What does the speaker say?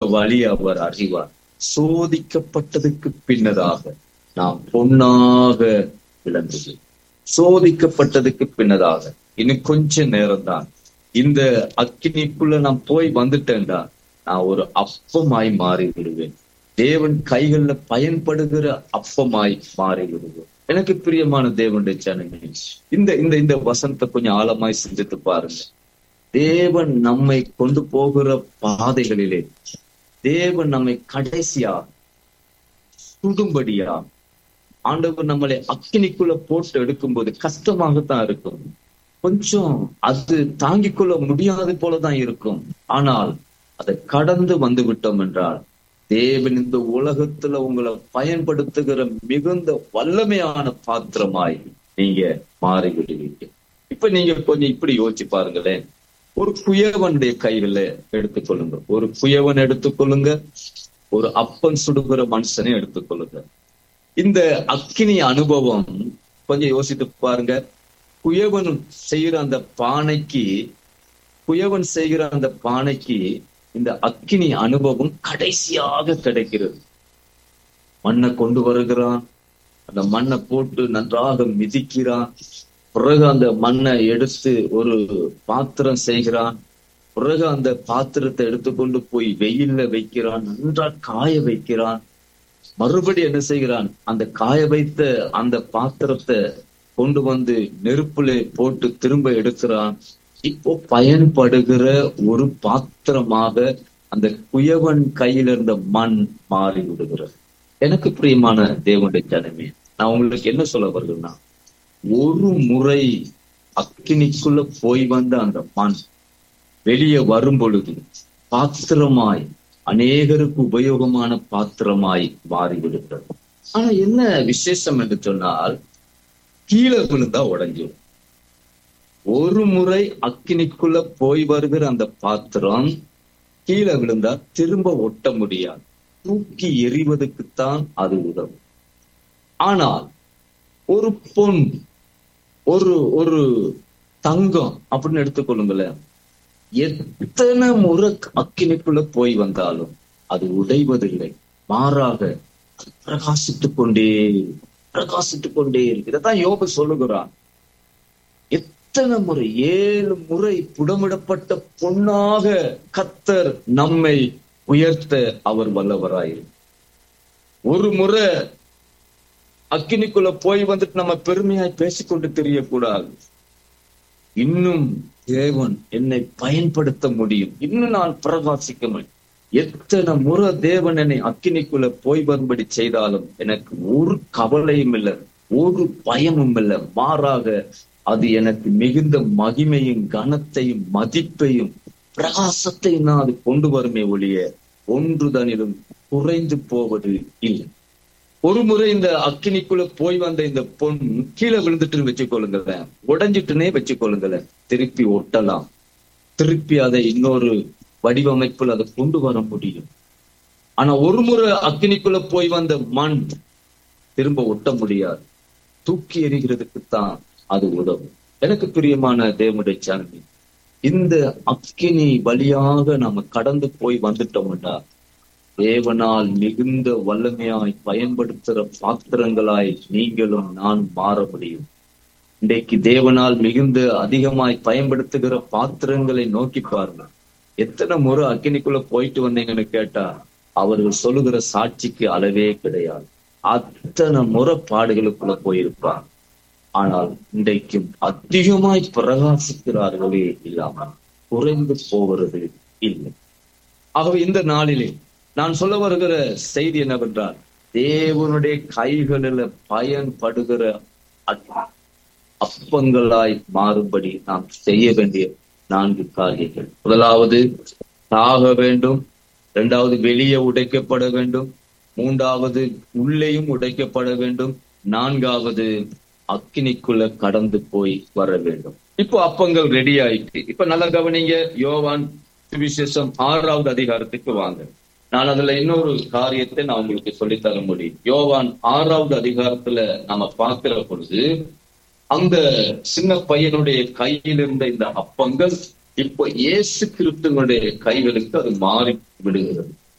வழி அவர் அறிவார் சோதிக்கப்பட்டதுக்கு பின்னதாக நாம் பொன்னாக விளங்குது சோதிக்கப்பட்டதுக்கு பின்னதாக இன்னும் கொஞ்ச நேரம் தான் இந்த அக்கினிக்குள்ள நான் போய் வந்துட்டேன்டா நான் ஒரு அப்பமாய் மாறி விடுவேன் தேவன் கைகள்ல பயன்படுகிற அப்பமாய் மாறி விடுவேன் எனக்கு பிரியமான தேவனுடைய ஜனமே இந்த இந்த இந்த வசனத்தை கொஞ்சம் ஆழமாய் சிந்தித்து பாருங்க தேவன் நம்மை கொண்டு போகிற பாதைகளிலே தேவன் நம்மை கடைசியா சுடும்படியா ஆண்டவர் நம்மளை அக்கினிக்குள்ள போட்டு எடுக்கும்போது கஷ்டமாகத்தான் இருக்கும் கொஞ்சம் அது தாங்கிக் கொள்ள முடியாது போலதான் இருக்கும் ஆனால் அதை கடந்து வந்து விட்டோம் என்றால் தேவன் இந்த உலகத்துல உங்களை பயன்படுத்துகிற மிகுந்த வல்லமையான பாத்திரமாய் நீங்க மாறி விடுவீங்க இப்ப நீங்க கொஞ்சம் இப்படி யோசிச்சு பாருங்களேன் ஒரு குயவனுடைய கையில எடுத்துக்கொள்ளுங்க ஒரு குயவன் எடுத்துக்கொள்ளுங்க ஒரு அப்பன் சுடுகிற மனுஷனை எடுத்துக்கொள்ளுங்க இந்த அக்கினி அனுபவம் கொஞ்சம் யோசித்து பாருங்க குயவன் செய்யற அந்த பானைக்கு குயவன் செய்கிற அந்த பானைக்கு இந்த அக்கினி அனுபவம் கடைசியாக கிடைக்கிறது மண்ணை கொண்டு வருகிறான் அந்த மண்ணை போட்டு நன்றாக மிதிக்கிறான் பிறகு அந்த மண்ணை எடுத்து ஒரு பாத்திரம் செய்கிறான் பிறகு அந்த பாத்திரத்தை எடுத்துக்கொண்டு போய் வெயில்ல வைக்கிறான் நன்றாக காய வைக்கிறான் மறுபடி என்ன செய்கிறான் அந்த காய வைத்த அந்த பாத்திரத்தை கொண்டு வந்து நெருப்புல போட்டு திரும்ப எடுக்கிறான் இப்போ பயன்படுகிற ஒரு பாத்திரமாக அந்த குயவன் கையில இருந்த மண் மாறி விடுகிறது எனக்கு பிரியமான தேவனுடைய ஜனமே நான் உங்களுக்கு என்ன சொல்ல வருகிறேன்னா ஒரு முறை அக்கினிக்குள்ள போய் வந்த அந்த மண் வெளியே வரும் பொழுது பாத்திரமாய் அநேகருக்கு உபயோகமான பாத்திரமாய் மாறிவிடுகிறது ஆனா என்ன விசேஷம் என்று சொன்னால் கீழே விழுந்தா உடைஞ்சிடும் ஒரு முறை அக்கினிக்குள்ள போய் வருகிற அந்த பாத்திரம் கீழே விழுந்தா திரும்ப ஒட்ட முடியாது தூக்கி எறிவதற்குத்தான் அது உதவும் ஆனால் ஒரு பொன் ஒரு ஒரு தங்கம் அப்படின்னு எடுத்துக்கொள்ளுங்களேன் எத்தனை முறை அக்கினிக்குள்ள போய் வந்தாலும் அது உடைவதில்லை மாறாக அது பிரகாசித்துக் கொண்டே பிரகாசித்துக் கொண்டே இருக்கு இதைத்தான் யோபு சொல்லுகிறான் எத்தனை முறை ஏழு முறை புடமிடப்பட்ட பொன்னாக கத்தர் நம்மை உயர்த்த அவர் வல்லவராயிரு ஒரு முறை அக்கினிக்குள்ள போய் வந்துட்டு நம்ம பெருமையாய் பேசிக்கொண்டு தெரியக்கூடாது இன்னும் தேவன் என்னை பயன்படுத்த முடியும் இன்னும் நான் பிரகாசிக்க முடியும் எத்தனை முறை தேவன் என்னை அக்கினிக்குள்ள போய் வரும்படி செய்தாலும் எனக்கு ஒரு கவலையும் இல்லை ஒரு பயமும் இல்லை மாறாக அது எனக்கு மிகுந்த மகிமையும் கனத்தையும் மதிப்பையும் பிரகாசத்தையும் தான் அது கொண்டு வருமே ஒழிய ஒன்றுதனிலும் குறைந்து போவது இல்லை ஒரு முறை இந்த அக்கினிக்குள்ள போய் வந்த இந்த பொன் கீழே விழுந்துட்டுன்னு வச்சுக்கொள்ளுங்களேன் உடஞ்சிட்டுனே வச்சுக்கொள்ளுங்களேன் திருப்பி ஒட்டலாம் திருப்பி அதை இன்னொரு வடிவமைப்புல அதை கொண்டு வர முடியும் ஆனா ஒரு முறை அக்கினிக்குள்ள போய் வந்த மண் திரும்ப ஒட்ட முடியாது தூக்கி எறிகிறதுக்கு தான் அது உதவும் எனக்கு பிரியமான தேவனுடைய சாமி இந்த அக்கினி வழியாக நாம கடந்து போய் வந்துட்டோம்டா தேவனால் மிகுந்த வல்லமையாய் பயன்படுத்துற பாத்திரங்களாய் நீங்களும் நான் மாற முடியும் இன்றைக்கு தேவனால் மிகுந்த அதிகமாய் பயன்படுத்துகிற பாத்திரங்களை நோக்கி பாருங்க எத்தனை முறை அக்கினிக்குள்ள போயிட்டு வந்தீங்கன்னு கேட்டா அவர்கள் சொல்லுகிற சாட்சிக்கு அளவே கிடையாது அத்தனை முறை பாடுகளுக்குள்ள போயிருப்பார் ஆனால் இன்றைக்கும் அதிகமாய் பிரகாசிக்கிறார்களே இல்லாமல் குறைந்து போகிறது இல்லை ஆகவே இந்த நாளிலே நான் சொல்ல வருகிற செய்தி என்னவென்றால் தேவனுடைய கைகளில் பயன்படுகிற அப்பங்களாய் மாறும்படி நாம் செய்ய வேண்டிய நான்கு காரியங்கள் முதலாவது சாக வேண்டும் இரண்டாவது வெளியே உடைக்கப்பட வேண்டும் மூன்றாவது உள்ளேயும் உடைக்கப்பட வேண்டும் நான்காவது அக்கினிக்குள்ள கடந்து போய் வர வேண்டும் இப்போ அப்பங்கள் ரெடி ஆயிட்டு இப்ப நல்லா கவனிங்க யோவான் சுவிசேஷம் ஆறாவது அதிகாரத்துக்கு வாங்க நான் அதுல இன்னொரு காரியத்தை நான் உங்களுக்கு சொல்லித்தர முடியும் யோவான் ஆறாவது அதிகாரத்துல நாம பார்க்கிற பொழுது அந்த சின்ன பையனுடைய கையில் இருந்த இந்த அப்பங்கள் இப்போ இயேசு கிறிஸ்துவனுடைய கைகளுக்கு அது மாறி விடுகிறது